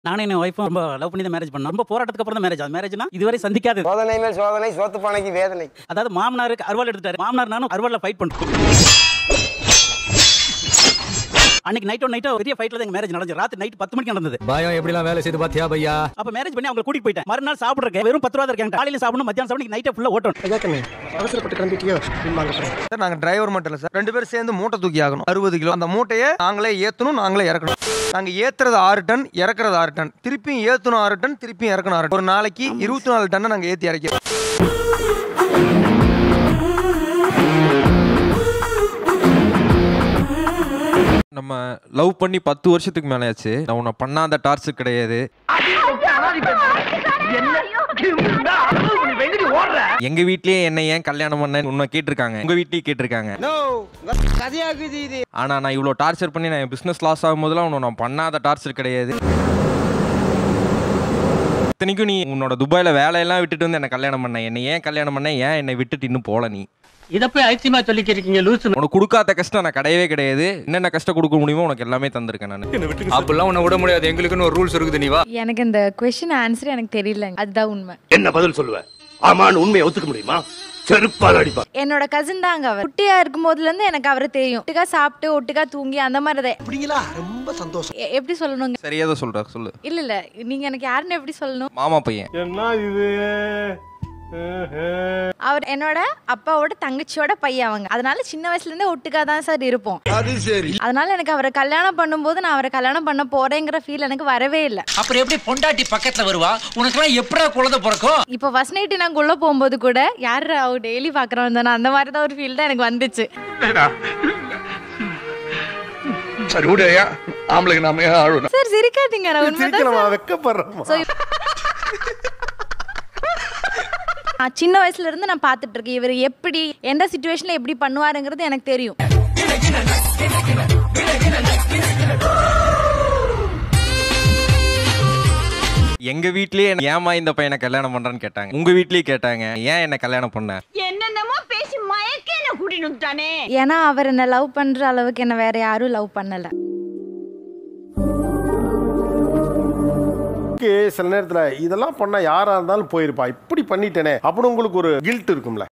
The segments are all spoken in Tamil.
நானும் என் ஒய்ஃபும் ரொம்ப லவ் பண்ணி தான் மேரேஜ் பண்ணோம் ரொம்ப போராட்டத்துக்கு அப்புறம் தான் மேரேஜ் அது மேரேஜ்னா இதுவரை சந்திக்காது சோதனை மேல் சோதனை சோத்து பானைக்கு வேதனை அதாவது மாமனாருக்கு அருவாள் எடுத்துட்டாரு மாமனார் நானும் அருவாளில் ஃபைட் பண்ணுறோம் அன்னைக்கு நைட்டோ நைட்டோ பெரிய ஃபைட்ல தான் எங்க மேரேஜ் நடந்துச்சு ராத்திரி நைட் பத்து மணிக்கு நடந்தது பயம் எப்படிலாம் வேலை செய்து பாத்தியா பையா அப்ப மேரேஜ் பண்ணி அவங்க கூட்டிட்டு போயிட்டேன் மறுநாள் சாப்பிடுறேன் வெறும் பத்து ரூபா தான் இருக்கேன் காலையில சாப்பிடணும் மத்தியானம் சாப்பிட்டு நைட்டை ஃபுல்லா ஓட்டணும் அவசரப்பட்டு கிளம்பிட்டியோ சார் நாங்க டிரைவர் மட்டும் இல்ல சார் ரெண்டு பேரும் சேர்ந்து மூட்டை தூக்கி ஆகணும் அறுபது கிலோ அந்த மூட்டையை நாங்களே ஏத்தணும் நாங்களே இறக்கணும் நாங்க ஏத்துறது ஆறு டன் இறக்குறது ஆறு டன் திருப்பியும் ஏத்தணும் ஆறு டன் திருப்பியும் இறக்கணும் ஆறு டன் ஒரு நாளைக்கு இருபத்தி நாலு டன்னை நாங்க ஏத்தி இறக்கிறோம் நம்ம லவ் பண்ணி பத்து வருஷத்துக்கு மேலே ஆச்சு நான் உன்னை பண்ணாத டார்ச்சர் கிடையாது எங்க வீட்லயே என்ன ஏன் கல்யாணம் பண்ண உன்னை கேட்டிருக்காங்க உங்க வீட்லயே கேட்டிருக்காங்க கதையாகுது இது ஆனா நான் இவ்வளோ டார்ச்சர் பண்ணி நான் பிசினஸ் லாஸ் ஆகும்போதெல்லாம் உன்னை நான் பண்ணாத டார்ச்சர் கிடையாது இத்தனைக்கும் நீ உன்னோட துபாயில வேலையெல்லாம் விட்டுட்டு வந்து என்ன கல்யாணம் பண்ண என்னை ஏன் கல்யாணம் பண்ண ஏன் என்னை விட்டுட்டு இன்னும் போல நீ இத போய் ஐசியமா சொல்லிக்கிறீங்க லூசு உனக்கு கொடுக்காத கஷ்டம் நான் கிடையவே கிடையாது என்னென்ன கஷ்டம் கொடுக்க முடியுமோ உனக்கு எல்லாமே தந்திருக்கேன் நான் அப்பெல்லாம் உன்னை விட முடியாது எங்களுக்குன்னு ஒரு ரூல்ஸ் இருக்குது நீ வா எனக்கு இந்த கொஸ்டின் ஆன்சர் எனக்கு தெரியல அதுதான் உண்மை என்ன பதில் சொல்லுவ ஆமான்னு உண்மையை ஒத்துக்க முடியுமா செருப்பால் அடிப்பா என்னோட கசின் தாங்க அவர் குட்டியா இருக்கும் போதுல இருந்து எனக்கு அவரை தெரியும் ஒட்டுக்கா சாப்பிட்டு ஒட்டுக்கா தூங்கி அந்த மாதிரி தான் அப்படிங்களா ரொம்ப சந்தோஷம் எ- எப்படி சொல்லணுங்க சரியா தான் சொல்ற சொல்லு இல்ல இல்ல நீங்க எனக்கு யாருன்னு எப்படி சொல்லணும் மாமா பையன் அவர் என்னோட அப்பாவோட தங்கச்சியோட பையன் அவங்க அதனால சின்ன வயசுல இருந்தே ஒட்டுக்கா தான் சார் இருப்போம் அது சரி அதனால எனக்கு அவரை கல்யாணம் பண்ணும்போது நான் அவரை கல்யாணம் பண்ண போறேங்கிற ஃபீல் எனக்கு வரவே இல்லை அப்புறம் எப்படி பொண்டாட்டி பக்கத்துல வருவா உனக்கெல்லாம் எப்படா குழந்தை பிறக்கும் இப்போ ஃபர்ஸ்ட் நைட்டு நான் உள்ள போகும்போது கூட யார் அவர் டெய்லி பாக்குறவன் தானே அந்த மாதிரி தான் ஒரு ஃபீல் தான் எனக்கு வந்துச்சு சரி விடையா ஆம்பளைக்கு நாம ஏன் ஆழணும் சார் சிரிக்காதீங்க நான் உண்மைதான் சிரிக்கலாமா sir. வெக்கப்படுறோமா So, இப்ப- நான் சின்ன வயசுல இருந்து நான் பார்த்துட்டு இருக்கேன் இவர் எப்படி எந்த சுச்சுவேஷன்ல எப்படி பண்ணுவாருங்கிறது எனக்கு தெரியும் எங்க வீட்லயே என்ன ஏமா இந்த பையனை கல்யாணம் பண்றான்னு கேட்டாங்க உங்க வீட்லயே கேட்டாங்க ஏன் என்ன கல்யாணம் பண்ண என்னென்னமோ பேசி மயக்க என்ன கூட்டிட்டு வந்துட்டானே ஏன்னா அவர் என்ன லவ் பண்ற அளவுக்கு என்ன வேற யாரும் லவ் பண்ணல ஓகே சில நேரத்துல இதெல்லாம் பண்ணா யாரா இருந்தாலும் போயிருப்பா இப்படி பண்ணிட்டேனே அப்படின்னு உங்களுக்கு ஒரு கில்ட் இருக்கும்ல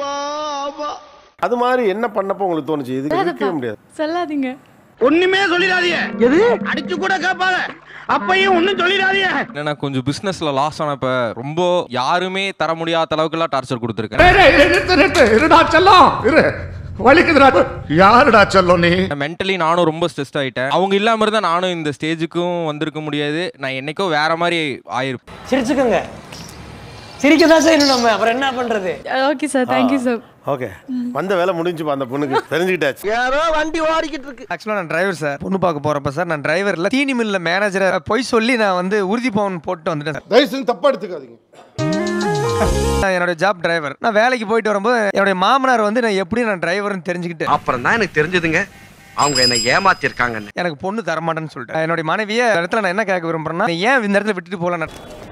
அது மாதிரி என்ன பண்ணப்போ உங்களுக்கு தோணுச்சு இது இருக்கவே முடியாது சொல்லாதீங்க ஒண்ணுமே சொல்லிடாதீங்க எது அடிச்சு கூட கேட்பாங்க அப்பையும் ஒண்ணும் சொல்லிடாதீங்க என்னன்னா கொஞ்சம் பிசினஸ்ல லாஸ் ஆனப்ப ரொம்ப யாருமே தர முடியாத அளவுக்கு எல்லாம் டார்ச்சர் கொடுத்துருக்கேன் இருடா செல்லம் இரு வலிக்குதுடா யாருடா செல்லம் நீ மென்டலி நானும் ரொம்ப ஸ்ட்ரெஸ் ஆயிட்டேன் அவங்க இல்லாம இருந்தா நானும் இந்த ஸ்டேஜுக்கும் வந்திருக்க முடியாது நான் என்னைக்கோ வேற மாதிரி ஆயிருப்பேன் சிரிச்சுக்கோங்க சிரிக்க தான் செய்யணும் நம்ம அப்புறம் என்ன பண்றது okay sir thank you sir okay வந்த வேலை முடிஞ்சுப்பா அந்த பொண்ணுக்கு தெரிஞ்சுக்கிட்டாச்சு யாரோ வண்டி ஓடிக்கிட்டு இருக்கு ஆக்சுவலாக நான் டிரைவர் சார் பொண்ணு பார்க்க போறப்ப சார் நான் டிரைவர்ல தீனி மில்ல மேனேஜரை பொய் சொல்லி நான் வந்து உறுதி பவன் போட்டு வந்துட்டேன் சார் தயவு செஞ்சு தப்பா எடுத்துக்காதீங்க நான் என்னோட ஜாப் டிரைவர் நான் வேலைக்கு போயிட்டு வரும்போது என்னுடைய மாமனார் வந்து நான் எப்படி நான் டிரைவர்னு தெரிஞ்சுக்கிட்டு அப்புறம் தான் எனக்கு தெரிஞ்சதுங்க அவங்க என்ன ஏமாத்திருக்காங்கன்னு எனக்கு பொண்ணு தரமாட்டேன்னு சொல்லிட்டேன் என்னுடைய மனைவியை இந்த இடத்துல நான் என்ன கேட்க விரும்புறேன்னா நீ ஏன் இந்த இடத்துல விட்டுட்டு போகல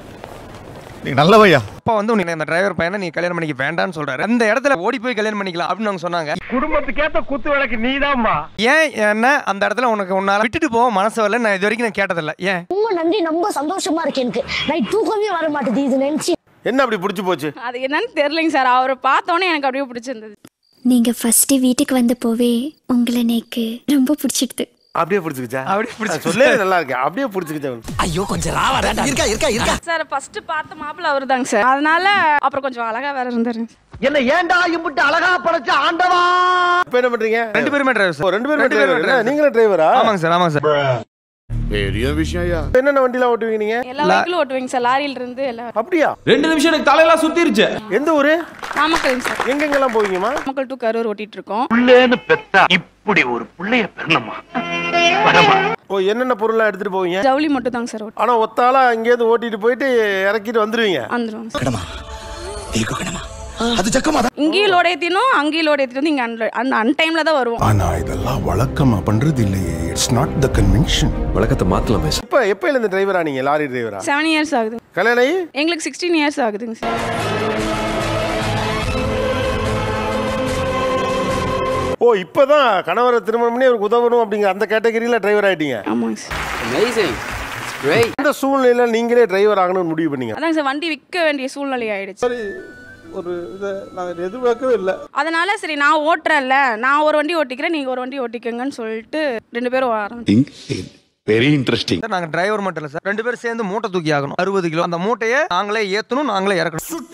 நீ நல்லவையா அப்பா வந்து உனக்கு அந்த டிரைவர் பையனை நீ கல்யாணம் பண்ணிக்க வேண்டாம்னு சொல்றாரு அந்த இடத்துல ஓடி போய் கல்யாணம் பண்ணிக்கலாம் அப்படின்னு அவங்க சொன்னாங்க குடும்பத்துக்கேத்த குத்து விளக்கு நீதாம்மா ஏன் என்ன அந்த இடத்துல உனக்கு உன்னால விட்டுட்டு போக மனசு வரல நான் இது வரைக்கும் நான் கேட்டதில்ல ஏன் ரொம்ப நன்றி ரொம்ப சந்தோஷமா இருக்கு எனக்கு நைட் தூக்கமே வர மாட்டேது இது நினைச்சு என்ன அப்படி பிடிச்சி போச்சு அது என்னன்னு தெரியலைங்க சார் அவரை பார்த்தோன்னே எனக்கு அப்படியே பிடிச்சிருந்தது நீங்க ஃபர்ஸ்ட் வீட்டுக்கு வந்த போவே உங்களை எனக்கு ரொம்ப பிடிச்சிடுது அப்படியே பிடிச்சிக்கிச்சா அப்படியே பிடிச்சு சொல்லவே நல்லா இருக்கு அப்படியே பிடிச்சிக்கிச்சா ஐயோ கொஞ்சம் ராவாடா இருக்கா இருக்கா இருக்கா சார் ஃபர்ஸ்ட் பார்த்த மாப்பிள்ள அவர் தாங்க சார் அதனால அப்புறம் கொஞ்சம் அழகா வேற இருந்தாரு என்ன ஏன்டா இம்புட்டு அழகா படைச்ச ஆண்டவா இப்போ என்ன பண்றீங்க ரெண்டு பேருமே டிரைவர் ஓ, சார் ரெண்டு பேரும் ரெண்டு பேரும் driver. driver. என்ன, நீங்களும் டிரைவரா ஆமாங்க சார் ஆமாங்க சார் பெரிய விஷயம் என்னென்ன வண்டிலாம் ஓட்டுவீங்க நீங்க எல்லா வெஹிக்கிளும் ஓட்டுவீங்க சார் லாரியில இருந்து எல்லாம் அப்படியா ரெண்டு நிமிஷம் எனக்கு தலையெல்லாம் சுத்திருச்சு எந்த ஊரு நாமக்கல் சார் எங்கெங்கெல்லாம் போவீங்கம்மா நாமக்கல் டு கரூர் ஓட்டிட்டு இருக்கோம் புள்ளேன்னு பெத்தா இப்படி ஒரு புள்ளைய பெறணுமா வரமா ஓ என்னென்ன பொருள்லாம் எடுத்துட்டு போவீங்க ஜவுளி மட்டும் தாங்க சார் ஓட்டு ஆனா ஒத்தாளா அங்கேயிருந்து ஓட்டிட்டு போயிட்டு இறக்கிட்டு வந்துருவீங்க வந்துடும் அது ஜக்கமா இங்கேயும் லோட் ஏற்றினோம் அங்கேயும் லோட் ஏற்றிட்டு வந்து இங்கே அன்ல அந்த அன்டைமில் தான் வருவோம் ஆனா இதெல்லாம் வழக்கமா பண்றது இல்லையே இட்ஸ் நாட் த கன்வென்ஷன் வழக்கத்தை மாத்தலாமே இப்ப எப்ப இருந்து டிரைவரா நீங்க லாரி டிரைவரா செவன் இயர்ஸ் ஆகுது கல்யாணம் ஆகி எங்களுக்கு சிக்ஸ்டீன் இயர்ஸ் ஆகுதுங்க சார் ஓ இப்பதான் கணவரை திருமணம் பண்ணி அவருக்கு உதவணும் அப்படிங்கிற அந்த கேட்டகரியில டிரைவர் ஆயிட்டீங்க ஆமாங்க சார் அமேசிங் இந்த சூழ்நிலையில நீங்களே டிரைவர் ஆகணும்னு முடிவு பண்ணீங்க அதாங்க சார் வண்டி விற்க வேண்டிய சூழ்நிலை ஆயிடுச்சு ஒரு இதை நாங்கள் எதிர்பார்க்கவே இல்லை அதனால சரி நான் ஓட்டுறேன்ல நான் ஒரு வண்டி ஓட்டிக்கிறேன் நீங்க ஒரு வண்டி ஓட்டிக்கங்கன்னு சொல்லிட்டு ரெண்டு பேரும் ஆரம்பிச்சோம் வெரி இன்ட்ரெஸ்டிங் சார் நாங்க டிரைவர் மட்டும் இல்ல சார் ரெண்டு பேரும் சேர்ந்து மூட்டை தூக்கி ஆகணும் அறுபது கிலோ அந்த மூட்டையை நாங்களே ஏத்தணும் நாங்களே இறக்கணும்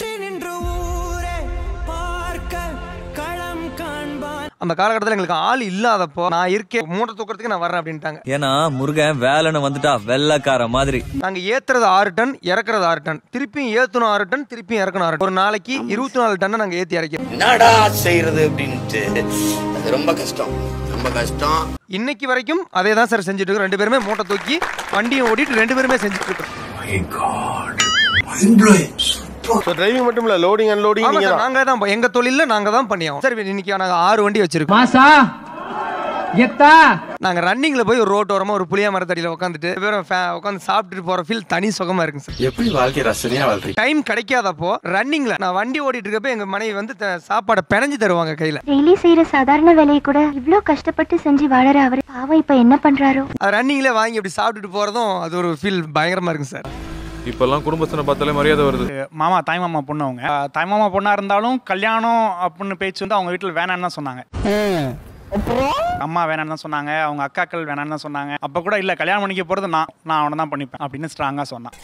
அந்த காலகட்டத்தில் எங்களுக்கு ஆள் இல்லாதப்போ நான் இருக்கேன் மூட்டை தூக்கிறதுக்கு நான் வரேன் அப்படின்ட்டாங்க ஏன்னா முருகன் வேலைன்னு வந்துட்டா வெள்ளக்கார மாதிரி நாங்க ஏத்துறது ஆறு டன் இறக்குறது ஆறு டன் திருப்பியும் ஏத்தணும் ஆறு டன் திருப்பியும் இறக்கணும் ஆறு டன் ஒரு நாளைக்கு இருபத்தி நாலு டன்னை நாங்க ஏத்தி இறக்கிறோம் என்னடா செய்யறது அப்படின்ட்டு அது ரொம்ப கஷ்டம் ரொம்ப கஷ்டம் இன்னைக்கு வரைக்கும் அதே தான் சார் செஞ்சுட்டு இருக்கோம் ரெண்டு பேருமே மூட்டை தூக்கி வண்டியை ஓட்டிட்டு ரெண்டு பேருமே செஞ்சுட்டு இருக்கோம் டிரைவிங் மட்டும் இல்ல லோடிங் அன்லோடிங் ஆமா நீங்க சார் தான் நாங்க தான் ப- எங்க தொழில நாங்க தான் பண்ணியாவோம் சார் இன்னைக்கு நாங்க ஆறு வண்டி வச்சிருக்கோம் மாசா எத்தா நாங்க ரன்னிங்ல போய் ஒரு ரோட்டோரமா ஒரு புளிய மரத்தடியில உட்காந்துட்டு வெறும் உட்காந்து சாப்பிட்டுட்டு போற ஃபீல் தனி சுகமா இருக்குங்க சார் எப்படி வாழ்க்கை ரசனையா வாழ்றீங்க டைம் கிடைக்காதப்போ ரன்னிங்ல நான் வண்டி ஓடிட்டு இருக்கப்ப எங்க மனைவி வந்து த- சாப்பாடை பிணைஞ்சு தருவாங்க கையில டெய்லி செய்யற சாதாரண வேலையை கூட இவ்ளோ கஷ்டப்பட்டு செஞ்சு வாழற அவரு பாவம் இப்ப என்ன பண்றாரோ அது ரன்னிங்ல வாங்கி அப்படி சாப்பிட்டுட்டு போறதும் அது ஒரு ஃபீல் பயங்கரமா இருக்குங்க சார் இப்பெல்லாம் குடும்பத்தினை பார்த்தாலே மரியாதை வருது மாமா தாய் மாமா பொண்ணு அவங்க அஹ், தாய் மாமா பொண்ணா இருந்தாலும் கல்யாணம் அப்படின்னு பேச்சு வந்து அவங்க வீட்டில் வேணான்னு தான் சொன்னாங்க அம்மா வேணான்னு தான் சொன்னாங்க அவங்க அக்காக்கள் வேணான்னு தான் சொன்னாங்க அப்ப கூட இல்ல கல்யாணம் பண்ணிக்க போறது நான் நான் அவனை தான் பண்ணிப்பேன் அப்படின்னு ஸ்ட்ராங்கா சொன்னான்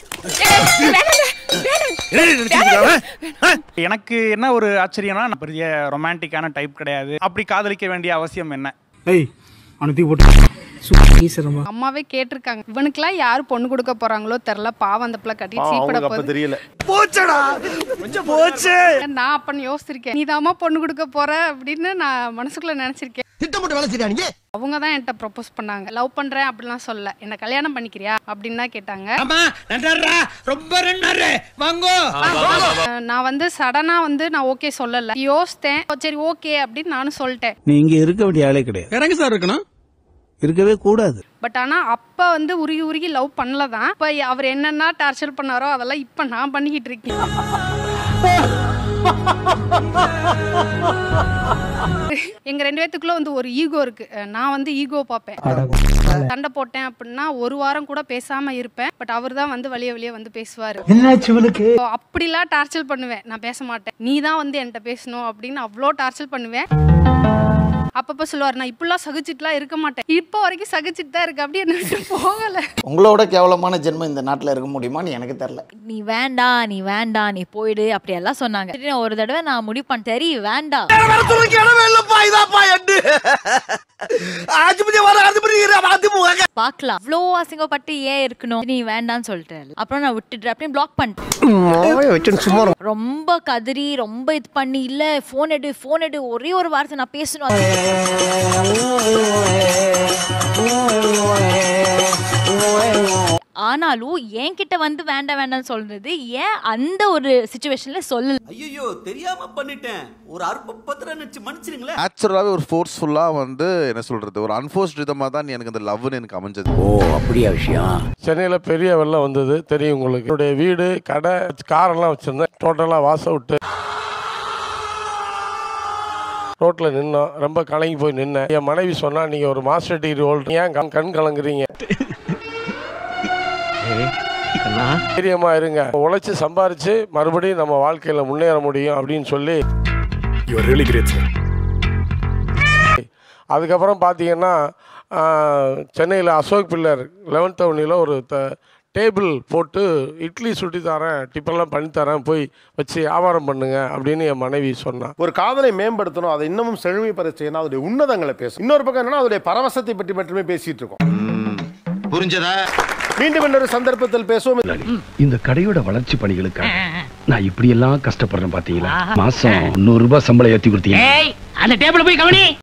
எனக்கு என்ன ஒரு ஆச்சரியம்னா நான் பெரிய ரொமான்டிக்கான டைப் கிடையாது அப்படி காதலிக்க வேண்டிய அவசியம் என்ன ஏய் அவனுக்கு போட்டு அம்மாவே கேட்டிருக்காங்க இவனுக்குலாம் யாரு பொண்ணு கொடுக்க போறாங்களோ தெரியல பாவம் அந்த பிள்ளை கட்டி பாவம், சீப்பட அவங்களுக்கு அப்ப போகுது தெரியல நான் அப்பன்னு யோசிச்சிருக்கேன் நீ தாமா பொண்ணு கொடுக்க போற அப்படின்னு நான் மனசுக்குள்ள நினைச்சிருக்கேன் திட்டமிட்டு வேலை செய்யறா நீங்க அவங்க தான் என்கிட்ட ப்ரொபோஸ் பண்ணாங்க லவ் பண்றேன் அப்படிலாம் சொல்ல என்ன கல்யாணம் பண்ணிக்கிறியா அப்படின்னு தான் கேட்டாங்க ரொம்ப ரெண்டாரு வாங்கோ அஹ் நான் வந்து சடனா வந்து நான் ஓகே சொல்லல யோசித்தேன் சரி ஓகே அப்படின்னு நானும் சொல்லிட்டேன் நீ இங்க இருக்க வேண்டிய ஆளே கிடையாது இறங்க சார் இருக்கணும் இருக்கவே கூடாது பட் ஆனா அப்ப வந்து உருகி உருகி லவ் பண்ணல தான் இப்ப அவர் என்னென்ன டார்ச்சர் பண்ணாரோ அதெல்லாம் இப்ப நான் பண்ணிக்கிட்டு இருக்கேன் எங்க ரெண்டு பேத்துக்குள்ள வந்து ஒரு ஈகோ இருக்கு அஹ் நான் வந்து ஈகோ பார்ப்பேன் சண்டை போட்டேன் அப்படின்னா ஒரு வாரம் கூட பேசாம இருப்பேன் பட் அவர் தான் வந்து வழிய வழிய வந்து பேசுவாரு என்னாச்சு இவனுக்கு So, அப்படிலாம் டார்ச்சர் பண்ணுவேன் நான் பேச மாட்டேன் நீ தான் வந்து என்கிட்ட பேசணும் அப்படின்னு அவ்வளோ டார்ச்சர் பண்ணுவேன் அப்பப்போ சொல்லுவார் நான் இப்படிலாம் சகிச்சிட்டுலாம் இருக்க மாட்டேன் இப்போ வரைக்கும் சகிச்சிட்டு தான் இருக்கு அப்படி என்ன விட்டு போகல உங்களோட கேவலமான ஜென்மம் இந்த நாட்டுல இருக்க முடியுமான்னு எனக்கு தெரியல நீ வேண்டாம் நீ வேண்டாம் நீ போயிடு அப்படி எல்லாம் சொன்னாங்க சரி, நான் ஒரு தடவை நான் முடிவு பண்ண சரி வேண்டாம் இல்லப்பா இதாப்பா எட்டு ஆஜிபதி வர ஆஜிபதி அதிமுக பார்க்கலாம் இவ்வளோ அசிங்கப்பட்டு ஏன் இருக்கணும் நீ வேண்டாம்னு சொல்லிட்டு அப்புறம் நான் விட்டுட்டு அப்படின்னு பிளாக் பண்ணிட்டேன் வச்சு சும்மா இரு. ரொம்ப கதறி ரொம்ப இது பண்ணி இல்ல ஃபோன் எடு ஃபோன் எடு ஒரே ஒரு வார்த்தை நான் பேசணும் ஆனாலும் என்கிட்ட வந்து வேண்டாம் வேண்டாம்னு சொல்றது ஏன் அந்த ஒரு சுச்சுவேஷன்ல சொல்லல ஐயோ தெரியாம பண்ணிட்டேன் ஒரு அற்ப பத்திரம் நினைச்சு மன்னிச்சிருங்களேன் நேச்சுரலாகவே ஒரு ஃபோர்ஸ்ஃபுல்லாக வந்து என்ன சொல்கிறது ஒரு அன்ஃபோர்ஸ்ட் விதமாக தான் எனக்கு அந்த லவ்னு எனக்கு அமைஞ்சது ஓ அப்படியா விஷயம் சென்னையில் பெரிய வெள்ளம் வந்தது தெரியும் உங்களுக்கு என்னுடைய வீடு கடை காரெல்லாம் வச்சுருந்தேன் டோட்டலாக வாச விட்டு ரோட்டில் நின்னோம் ரொம்ப கலங்கி போய் நின்னேன் என் மனைவி சொன்னா நீங்கள் ஒரு மாஸ்டர் டிகிரி ஹோல்டர் ஏன் கண் கண் கலங்குறீங்க தைரியமா இருங்க உழைச்சி சம்பாரிச்சு மறுபடியும் நம்ம வாழ்க்கையில் முன்னேற முடியும் அப்படின்னு சொல்லி அதுக்கப்புறம் பார்த்தீங்கன்னா சென்னையில் அசோக் பில்லர் லெவன்த் அவனியில் ஒரு த டேபிள் போட்டு இட்லி சுட்டி தரேன் டிப்பெல்லாம் பண்ணி தரேன் போய் வச்சு வியாபாரம் பண்ணுங்க அப்படின்னு என் மனைவி சொன்னான் ஒரு காதலை மேம்படுத்தணும் அதை இன்னமும் செழுமை பெற செய்யணும் அதோடைய உன்னதங்களை பேசும் இன்னொரு பக்கம் என்னன்னா அதோடைய பரவசத்தை பற்றி மட்டுமே பேசிட்டு இருக்கோம் புரிஞ்சதா மீண்டும் இன்னொரு சந்தர்ப்பத்தில் பேசுவோம் இந்த கடையோட வளர்ச்சி பணிகளுக்காக நான் இப்படி எல்லாம் கஷ்டப்படுறேன் பாத்தீங்களா மாசம் நூறு ரூபாய் சம்பளம் ஏத்தி கொடுத்தீங்க அந்த டேபிள் போய் கவனி